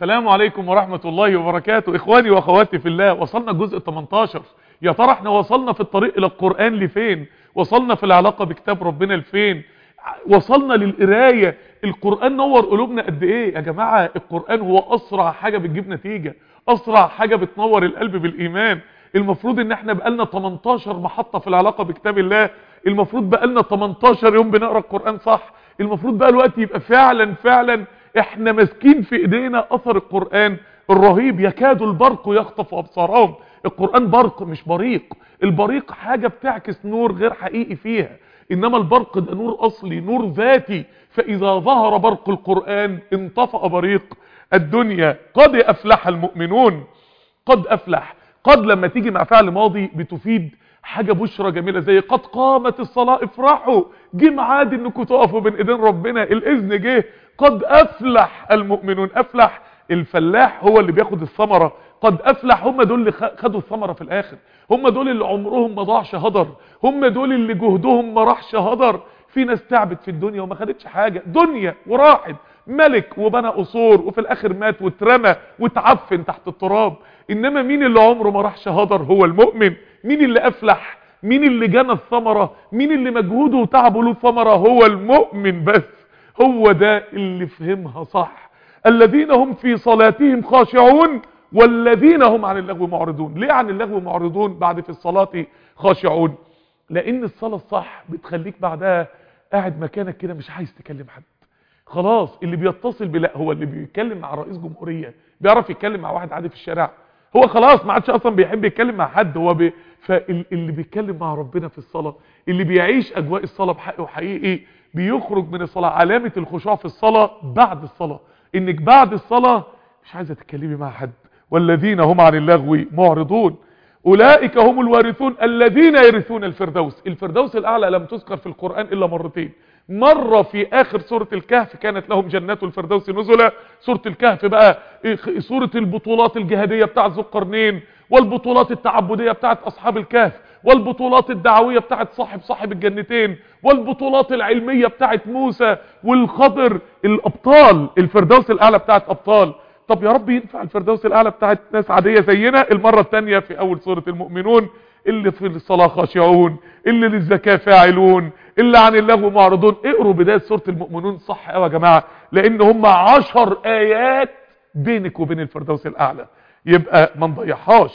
السلام عليكم ورحمة الله وبركاته اخواني واخواتي في الله وصلنا الجزء 18 يا ترى احنا وصلنا في الطريق الى القرآن لفين وصلنا في العلاقة بكتاب ربنا لفين وصلنا للقراية القرآن نور قلوبنا قد ايه يا جماعة القرآن هو اسرع حاجة بتجيب نتيجة اسرع حاجة بتنور القلب بالايمان المفروض ان احنا بقالنا 18 محطة في العلاقة بكتاب الله المفروض بقالنا 18 يوم بنقرأ القرآن صح المفروض بقى الوقت يبقى فعلا فعلا احنا ماسكين في ايدينا اثر القرآن الرهيب يكاد البرق يخطف ابصارهم القرآن برق مش بريق البريق حاجة بتعكس نور غير حقيقي فيها انما البرق ده نور اصلي نور ذاتي فاذا ظهر برق القرآن انطفأ بريق الدنيا قد افلح المؤمنون قد افلح قد لما تيجي مع فعل ماضي بتفيد حاجة بشرة جميلة زي قد قامت الصلاة افرحوا جه ميعاد انكم تقفوا بين ايدين ربنا الاذن جه قد افلح المؤمنون افلح الفلاح هو اللي بياخد الثمرة قد افلح هم دول اللي خدوا الثمرة في الاخر هم دول اللي عمرهم ما ضاعش هدر هم دول اللي جهدهم ما راحش هدر في ناس تعبت في الدنيا وما خدتش حاجة دنيا وراحت ملك وبنى قصور وفي الاخر مات واترمى واتعفن تحت التراب انما مين اللي عمره ما راحش هدر هو المؤمن مين اللي افلح مين اللي جنى الثمرة مين اللي مجهوده وتعبه له ثمرة هو المؤمن بس هو ده اللي فهمها صح الذين هم في صلاتهم خاشعون والذين هم عن اللغو معرضون ليه عن اللغو معرضون بعد في الصلاة خاشعون لان الصلاة الصح بتخليك بعدها قاعد مكانك كده مش عايز تكلم حد خلاص اللي بيتصل بلا هو اللي بيتكلم مع رئيس جمهورية بيعرف يتكلم مع واحد عادي في الشارع هو خلاص ما عادش اصلا بيحب يتكلم مع حد هو بي... فاللي بيتكلم مع ربنا في الصلاة اللي بيعيش اجواء الصلاة بحقه وحقيقي بيخرج من الصلاة علامة الخشوع في الصلاة بعد الصلاة انك بعد الصلاة مش عايزة تتكلمي مع حد والذين هم عن اللغو معرضون اولئك هم الوارثون الذين يرثون الفردوس الفردوس الاعلى لم تذكر في القرآن الا مرتين مرة في اخر سورة الكهف كانت لهم جنات الفردوس نزلا سورة الكهف بقى سورة البطولات الجهادية بتاعت ذو القرنين والبطولات التعبدية بتاعت اصحاب الكهف والبطولات الدعوية بتاعت صاحب صاحب الجنتين والبطولات العلمية بتاعت موسى والخضر الابطال الفردوس الاعلى بتاعت ابطال طب يا رب ينفع الفردوس الاعلى بتاعت ناس عادية زينا المرة الثانية في اول سورة المؤمنون اللي في الصلاة خاشعون اللي للزكاة فاعلون اللي عن اللغو معرضون اقروا بداية سورة المؤمنون صح قوي يا جماعة لان هم عشر ايات بينك وبين الفردوس الاعلى يبقى ما نضيعهاش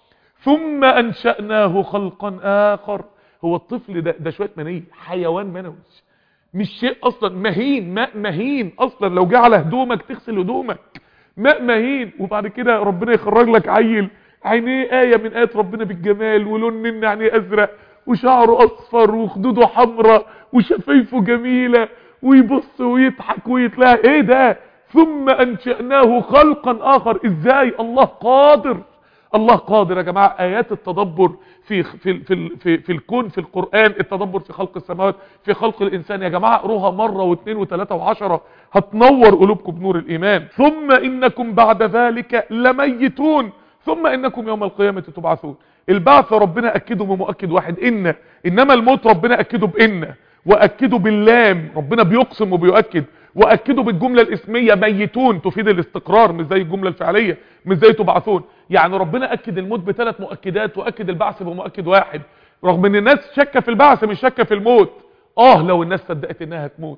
ثم انشأناه خلقا اخر هو الطفل ده ده شوية مني حيوان منوي مش شيء اصلا مهين ماء مهين اصلا لو جه على هدومك تغسل هدومك ماء مهين وبعد كده ربنا يخرج لك عيل عينيه آية من آيات ربنا بالجمال ولون من عينيه أزرق وشعره أصفر وخدوده حمراء وشفايفه جميلة ويبص ويضحك ويتلاقى ايه ده ثم أنشأناه خلقا آخر ازاي الله قادر الله قادر يا جماعة آيات التدبر في في في في, في الكون في القرآن التدبر في خلق السماوات في خلق الإنسان يا جماعة اقروها مرة واثنين وثلاثة وعشرة هتنور قلوبكم بنور الإيمان ثم إنكم بعد ذلك لميتون ثم إنكم يوم القيامة تبعثون البعث ربنا أكده بمؤكد واحد إن إنما الموت ربنا أكده بإن وأكده باللام ربنا بيقسم وبيؤكد وأكده بالجملة الاسمية ميتون تفيد الاستقرار مش زي الجملة الفعلية مش زي تبعثون يعني ربنا أكد الموت بثلاث مؤكدات وأكد البعث بمؤكد واحد رغم ان الناس شاكه في البعث مش شاكه في الموت اه لو الناس صدقت انها هتموت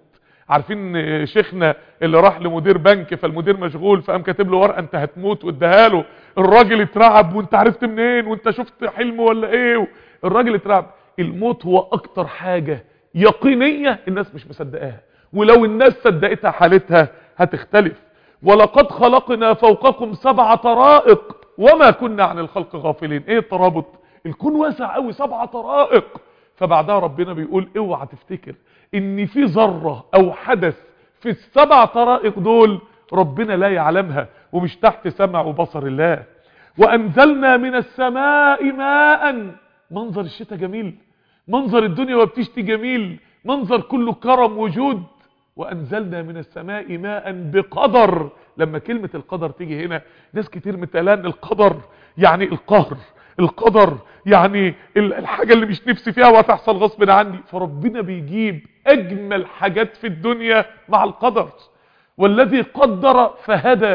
عارفين شيخنا اللي راح لمدير بنك فالمدير مشغول فقام كاتب له ورقه انت هتموت واداها له الراجل اترعب وانت عرفت منين وانت شفت حلم ولا ايه الراجل اترعب الموت هو اكتر حاجه يقينيه الناس مش مصدقاها ولو الناس صدقتها حالتها هتختلف ولقد خلقنا فوقكم سبع طرائق وما كنا عن الخلق غافلين ايه الترابط الكون واسع قوي سبع طرائق فبعدها ربنا بيقول اوعى تفتكر ان في ذره او حدث في السبع طرائق دول ربنا لا يعلمها ومش تحت سمع وبصر الله وانزلنا من السماء ماء منظر الشتاء جميل منظر الدنيا وبتشتي جميل منظر كله كرم وجود وانزلنا من السماء ماء بقدر لما كلمة القدر تيجي هنا ناس كتير متقلان القدر يعني القهر القدر يعني الحاجة اللي مش نفسي فيها وهتحصل غصب عني فربنا بيجيب اجمل حاجات في الدنيا مع القدر والذي قدر فهدى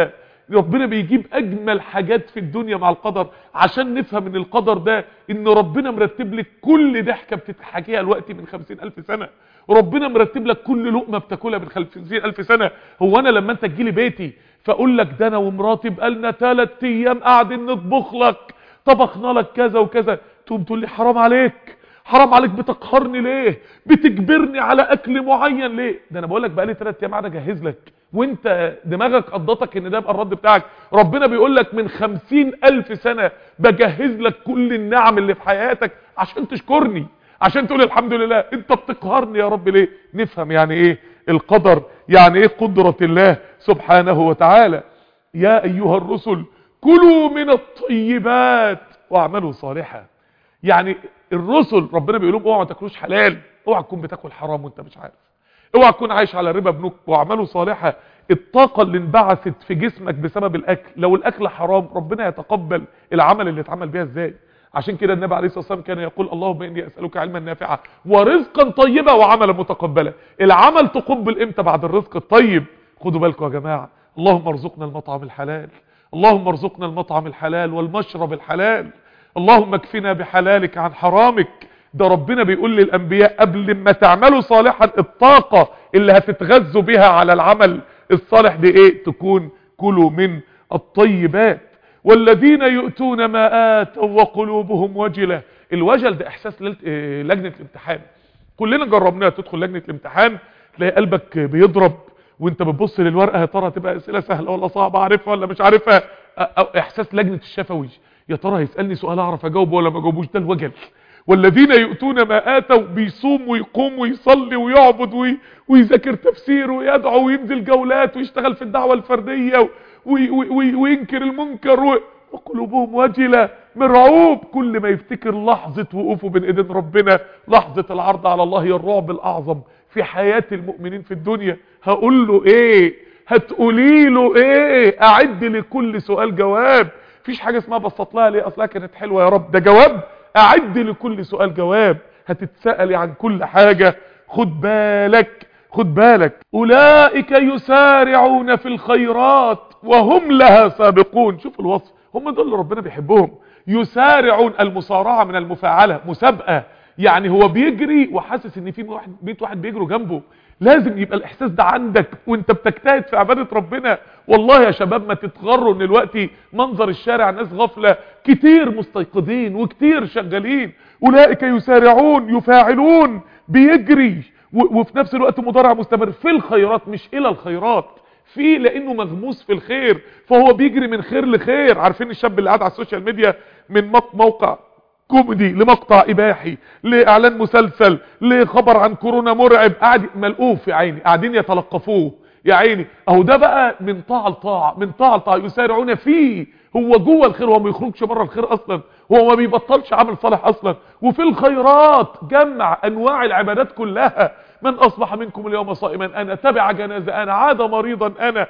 ربنا بيجيب اجمل حاجات في الدنيا مع القدر عشان نفهم ان القدر ده ان ربنا مرتب لك كل ضحكه بتتحكيها الوقت من خمسين الف سنه ربنا مرتب لك كل لقمه بتاكلها من خمسين الف سنه هو انا لما انت تجيلي بيتي فاقول لك ده انا ومراتي بقالنا ثلاث ايام قاعدين نطبخ لك طبخنا لك كذا وكذا تقوم تقول لي حرام عليك حرام عليك بتقهرني ليه بتجبرني على اكل معين ليه ده انا بقول لك بقالي 3 ايام قاعد اجهز لك وانت دماغك قضتك ان ده يبقى الرد بتاعك ربنا بيقول لك من خمسين الف سنة بجهز لك كل النعم اللي في حياتك عشان تشكرني عشان تقول الحمد لله انت بتقهرني يا رب ليه نفهم يعني ايه القدر يعني ايه قدرة الله سبحانه وتعالى يا ايها الرسل كلوا من الطيبات واعملوا صالحا يعني الرسل ربنا بيقول لهم اوعوا ما تاكلوش حلال اوعى تكون بتاكل حرام وانت مش عارف اوعى تكون عايش على ربا بنوك واعملوا صالحا الطاقة اللي انبعثت في جسمك بسبب الاكل لو الاكل حرام ربنا يتقبل العمل اللي اتعمل بيها ازاي عشان كده النبي عليه الصلاه والسلام كان يقول اللهم اني اسالك علما نافعا ورزقا طيبا وعملا متقبلا العمل تقبل امتى بعد الرزق الطيب خدوا بالكم يا جماعه اللهم ارزقنا المطعم الحلال اللهم ارزقنا المطعم الحلال والمشرب الحلال اللهم اكفنا بحلالك عن حرامك ده ربنا بيقول للانبياء قبل ما تعملوا صالحا الطاقة اللي هتتغذوا بها على العمل الصالح دي ايه تكون كلوا من الطيبات والذين يؤتون ما آتوا وقلوبهم وجلة الوجل ده احساس لجنة الامتحان كلنا جربناها تدخل لجنة الامتحان تلاقي قلبك بيضرب وانت بتبص للورقة يا ترى تبقى اسئلة سهلة ولا صعبة عارفها ولا مش عارفها أو احساس لجنة الشفوي يا ترى هيسألني سؤال اعرف اجاوبه ولا ما اجاوبوش ده الوجل والذين يؤتون ما آتوا بيصوم ويقوم ويصلي ويعبد وي ويذاكر تفسير ويدعو وينزل جولات ويشتغل في الدعوة الفردية وي وي وينكر المنكر وقلوبهم وجلة مرعوب كل ما يفتكر لحظة وقوفه بين ايدين ربنا لحظة العرض على الله هي الرعب الاعظم في حياة المؤمنين في الدنيا هقول له ايه هتقولي له ايه اعد لكل سؤال جواب فيش حاجة اسمها بسط لها ليه اصلها كانت حلوة يا رب ده جواب اعد لكل سؤال جواب هتتسألي عن كل حاجة خد بالك خد بالك اولئك يسارعون في الخيرات وهم لها سابقون شوف الوصف هم دول اللي ربنا بيحبهم يسارعون المسارعة من المفاعلة مسابقة يعني هو بيجري وحاسس ان في 100 واحد بيجروا جنبه لازم يبقى الاحساس ده عندك وانت بتجتهد في عبادة ربنا والله يا شباب ما تتغروا ان دلوقتي منظر الشارع ناس غفلة كتير مستيقظين وكتير شغالين اولئك يسارعون يفاعلون بيجري وفي نفس الوقت مضارع مستمر في الخيرات مش الى الخيرات في لانه مغموس في الخير فهو بيجري من خير لخير عارفين الشاب اللي قاعد على السوشيال ميديا من موقع كوميدي لمقطع اباحي لاعلان مسلسل لخبر عن كورونا مرعب قاعد ملقوف يا عيني قاعدين يتلقفوه يا عيني اهو ده بقى من طاعه لطاعه من طاعه لطاعه يسارعون فيه هو جوه الخير هو ما يخرجش بره الخير اصلا هو ما بيبطلش عمل صالح اصلا وفي الخيرات جمع انواع العبادات كلها من اصبح منكم اليوم صائما انا تبع جنازه انا عاد مريضا انا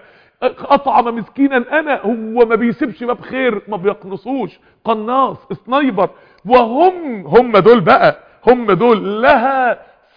اطعم مسكينا انا هو ما بيسيبش باب خير ما بيقنصوش قناص سنايبر وهم هم دول بقى هم دول لها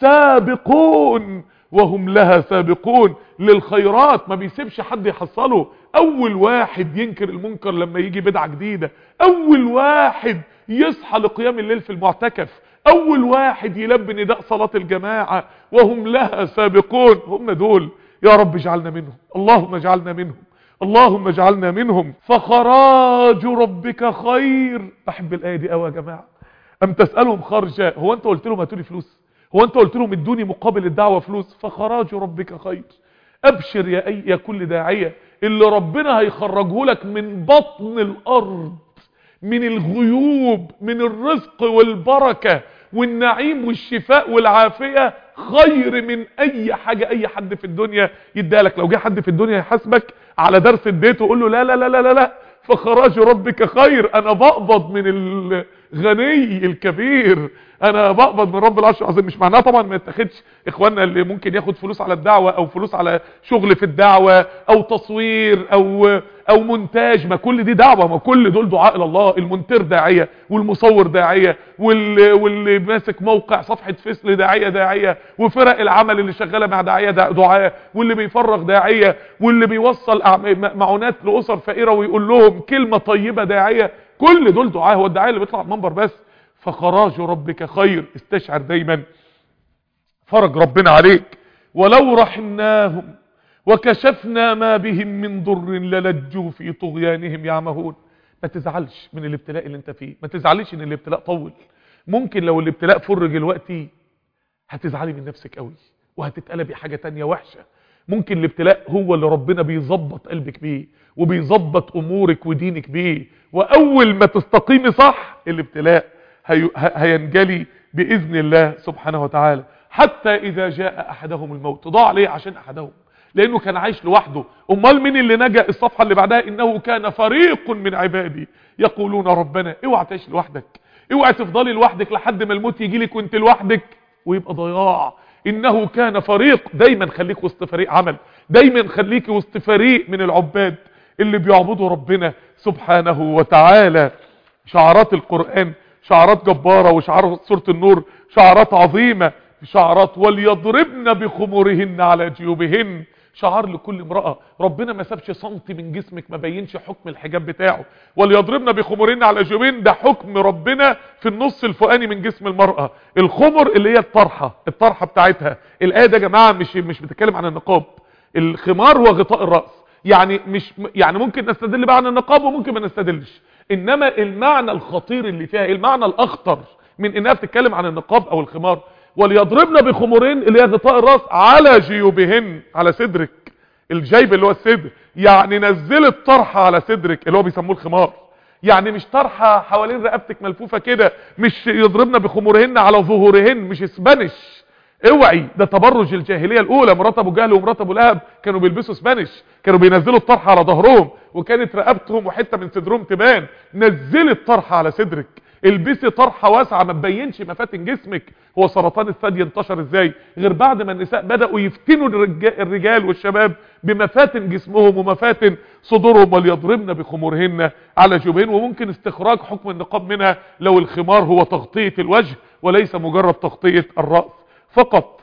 سابقون وهم لها سابقون للخيرات ما بيسيبش حد يحصله اول واحد ينكر المنكر لما يجي بدعة جديدة اول واحد يصحى لقيام الليل في المعتكف اول واحد يلبي نداء صلاة الجماعة وهم لها سابقون هم دول يا رب اجعلنا منهم اللهم اجعلنا منهم اللهم اجعلنا منهم فخراج ربك خير بحب الايه دي قوي يا جماعه ام تسالهم خرجا هو انت قلت لهم هاتوا لي فلوس هو انت قلت لهم ادوني مقابل الدعوه فلوس فخراج ربك خير ابشر يا اي يا كل داعيه اللي ربنا هيخرجه لك من بطن الارض من الغيوب من الرزق والبركه والنعيم والشفاء والعافيه خير من اي حاجة اي حد في الدنيا يديها لك لو جه حد في الدنيا يحاسبك على درس اديته قول له لا لا لا لا لا, لا فخراج ربك خير انا بقبض من الغني الكبير انا بقبض من رب العرش العظيم مش معناها طبعا ما يتاخدش اخواننا اللي ممكن ياخد فلوس على الدعوه او فلوس على شغل في الدعوه او تصوير او او مونتاج ما كل دي دعوه ما كل دول دعاء الى الله المونتير داعيه والمصور داعيه واللي, واللي ماسك موقع صفحه فيس داعيه داعيه وفرق العمل اللي شغاله مع داعيه دعاء واللي بيفرغ داعيه واللي بيوصل معونات لاسر فقيره ويقول لهم كلمه طيبه داعيه كل دول دعاء هو الداعيه اللي بيطلع على المنبر بس فخراج ربك خير استشعر دايما فرج ربنا عليك ولو رحمناهم وكشفنا ما بهم من ضر للجوا في طغيانهم يعمهون ما تزعلش من الابتلاء اللي انت فيه ما تزعلش ان الابتلاء طول ممكن لو الابتلاء فرج دلوقتي هتزعلي من نفسك قوي وهتتقلبي حاجة تانية وحشة ممكن الابتلاء هو اللي ربنا بيظبط قلبك بيه وبيظبط امورك ودينك بيه واول ما تستقيمي صح الابتلاء هي... هينجلي باذن الله سبحانه وتعالى حتى اذا جاء احدهم الموت ضاع ليه عشان احدهم لانه كان عايش لوحده امال مين اللي نجا الصفحه اللي بعدها انه كان فريق من عبادي يقولون ربنا اوعى تعيش لوحدك اوعى تفضلي لوحدك لحد ما الموت يجي لك وانت لوحدك ويبقى ضياع انه كان فريق دايما خليك وسط فريق عمل دايما خليك وسط فريق من العباد اللي بيعبدوا ربنا سبحانه وتعالى شعارات القرآن شعارات جبارة وشعارات سورة النور شعارات عظيمة شعارات وليضربن بخمورهن على جيوبهن شعار لكل امرأة ربنا ما سابش سنتي من جسمك ما بينش حكم الحجاب بتاعه وليضربن بخمورهن على جيوبهن ده حكم ربنا في النص الفوقاني من جسم المرأة الخمر اللي هي الطرحة الطرحة بتاعتها الآية ده يا جماعة مش مش بتتكلم عن النقاب الخمار هو غطاء الرأس يعني مش يعني ممكن نستدل بقى عن النقاب وممكن ما نستدلش انما المعنى الخطير اللي فيها المعنى الاخطر من انها بتتكلم عن النقاب او الخمار وليضربن بخمورين اللي هي غطاء الراس على جيوبهن على صدرك الجيب اللي هو الصدر يعني نزل الطرحه على صدرك اللي هو بيسموه الخمار يعني مش طرحه حوالين رقبتك ملفوفه كده مش يضربن بخمورهن على ظهورهن مش اسبانش اوعي ده تبرج الجاهليه الاولى مرات ابو جهل ومرات ابو لهب كانوا بيلبسوا سبانش كانوا بينزلوا الطرحه على ظهرهم وكانت رقبتهم وحته من صدرهم تبان نزلي الطرحه على صدرك البسي طرحه واسعه ما تبينش مفاتن جسمك هو سرطان الثدي انتشر ازاي غير بعد ما النساء بداوا يفتنوا الرجال والشباب بمفاتن جسمهم ومفاتن صدورهم وليضربن بخمورهن على جيوبهن وممكن استخراج حكم النقاب منها لو الخمار هو تغطيه الوجه وليس مجرد تغطيه الراس فقط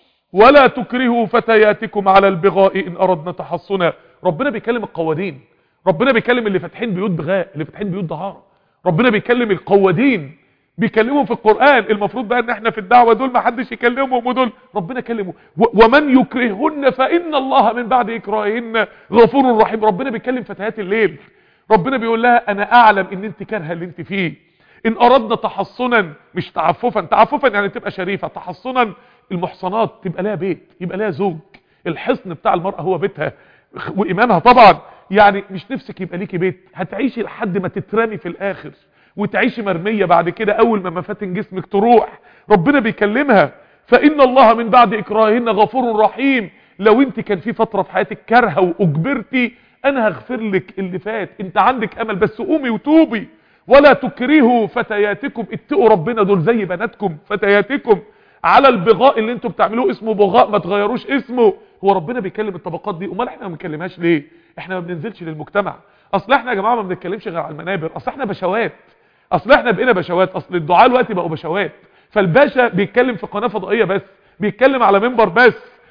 ولا تكرهوا فتياتكم على البغاء ان اردنا تحصنا ربنا بيكلم القوادين ربنا بيكلم اللي فاتحين بيوت بغاء اللي فاتحين بيوت دعاره ربنا بيكلم القوادين بيكلمهم في القرآن المفروض بقى ان احنا في الدعوة دول ما حدش يكلمهم ودول ربنا كلمه ومن يكرهن فإن الله من بعد إكراههن غفور رحيم ربنا بيكلم فتيات الليل ربنا بيقول لها انا اعلم ان انت كارهه اللي انت فيه ان اردنا تحصنا مش تعففا تعففا يعني تبقى شريفة تحصنا المحصنات تبقى لها بيت يبقى لها زوج الحصن بتاع المرأة هو بيتها وايمانها طبعا يعني مش نفسك يبقى ليكي بيت هتعيشي لحد ما تترمي في الاخر وتعيشي مرمية بعد كده اول ما مفاتن جسمك تروح ربنا بيكلمها فان الله من بعد اكراههن غفور رحيم لو انت كان في فترة في حياتك كارهه واجبرتي انا هغفر لك اللي فات انت عندك امل بس قومي وتوبي ولا تكرهوا فتياتكم اتقوا ربنا دول زي بناتكم فتياتكم على البغاء اللي انتوا بتعملوه اسمه بغاء ما تغيروش اسمه هو ربنا بيكلم الطبقات دي امال احنا ما بنكلمهاش ليه احنا ما بننزلش للمجتمع اصل احنا يا جماعه ما بنتكلمش غير على المنابر اصل احنا بشوات اصل احنا بقينا بشوات اصل الدعاء دلوقتي بقوا بشوات فالباشا بيتكلم في قناه فضائيه بس بيتكلم على منبر بس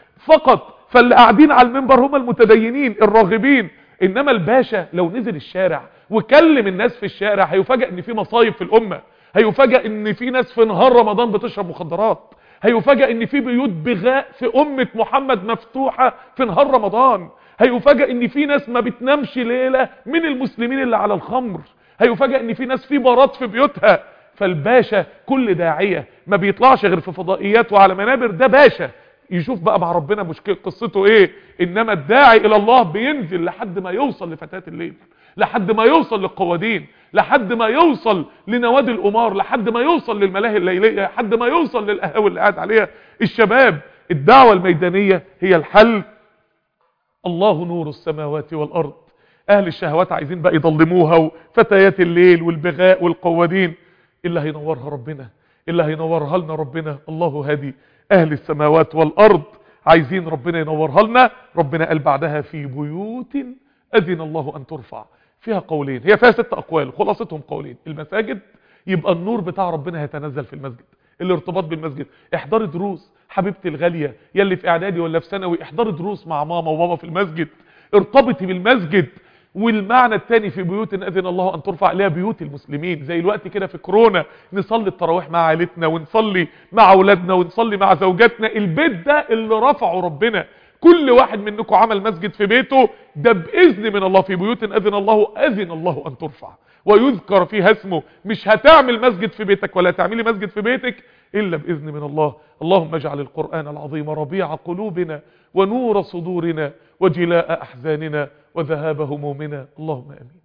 فقط فاللي قاعدين على المنبر هم المتدينين الراغبين انما الباشا لو نزل الشارع وكلم الناس في الشارع هيفاجئ ان في مصايب في الامه هيفاجئ ان في ناس في نهار رمضان بتشرب مخدرات هيفاجئ ان في بيوت بغاء في امه محمد مفتوحه في نهار رمضان هيفاجئ ان في ناس ما بتنامش ليله من المسلمين اللي على الخمر هيفاجئ ان في ناس في بارات في بيوتها فالباشا كل داعيه ما بيطلعش غير في فضائيات وعلى منابر ده باشا يشوف بقى مع ربنا مشكله قصته ايه انما الداعي الى الله بينزل لحد ما يوصل لفتات الليل لحد ما يوصل للقوادين لحد ما يوصل لنوادي القمار لحد ما يوصل للملاهي الليليه لحد ما يوصل للقهاوي اللي قاعد عليها الشباب الدعوه الميدانيه هي الحل الله نور السماوات والارض اهل الشهوات عايزين بقى يضلموها وفتيات الليل والبغاء والقوادين اللي هينورها ربنا اللي هينورها لنا ربنا الله هادي اهل السماوات والارض عايزين ربنا ينورها لنا ربنا قال بعدها في بيوت اذن الله ان ترفع فيها قولين هي فيها ست اقوال خلاصتهم قولين المساجد يبقى النور بتاع ربنا هيتنزل في المسجد الارتباط بالمسجد احضري دروس حبيبتي الغالية يلي في اعدادي ولا في ثانوي احضري دروس مع ماما وبابا في المسجد ارتبطي بالمسجد والمعنى الثاني في بيوت اذن الله ان ترفع اليها بيوت المسلمين زي الوقت كده في كورونا نصلي التراويح مع عائلتنا ونصلي مع اولادنا ونصلي مع زوجاتنا البيت ده اللي رفعه ربنا كل واحد منكم عمل مسجد في بيته ده باذن من الله في بيوت اذن الله اذن الله ان ترفع ويذكر فيها اسمه مش هتعمل مسجد في بيتك ولا تعملي مسجد في بيتك الا باذن من الله اللهم اجعل القران العظيم ربيع قلوبنا ونور صدورنا وجلاء احزاننا وذهاب همومنا اللهم امين